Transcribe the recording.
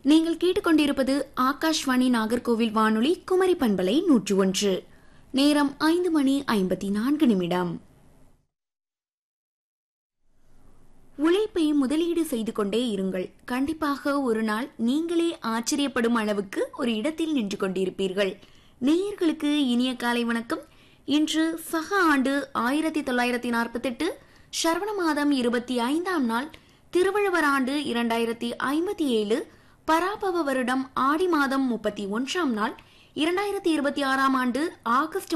நீங்கள் கேட்டுக்கொண்டிருப்பது ஆகாஷ்வாணி நாகர்கோவில் வானொலி குமரி பண்பலை நூற்று ஒன்று நேரம் ஐந்து மணி ஐம்பத்தி நான்கு நிமிடம் உழைப்பை முதலீடு செய்து கொண்டே இருங்கள் கண்டிப்பாக ஒரு நாள் நீங்களே ஆச்சரியப்படும் அளவுக்கு ஒரு இடத்தில் நின்று கொண்டிருப்பீர்கள் நேயர்களுக்கு இனிய காலை வணக்கம் இன்று சக ஆண்டு ஆயிரத்தி தொள்ளாயிரத்தி நாற்பத்தெட்டு சரவண மாதம் இருபத்தி ஐந்தாம் நாள் திருவள்ளுவர் ஆண்டு இரண்டாயிரத்தி ஐம்பத்தி ஏழு பராபவ வருடம் ஆடி மாதம் முப்பத்தி ஒன்றாம் நாள் இரண்டாயிரத்தி இருபத்தி ஆறாம் ஆண்டு ஆகஸ்ட்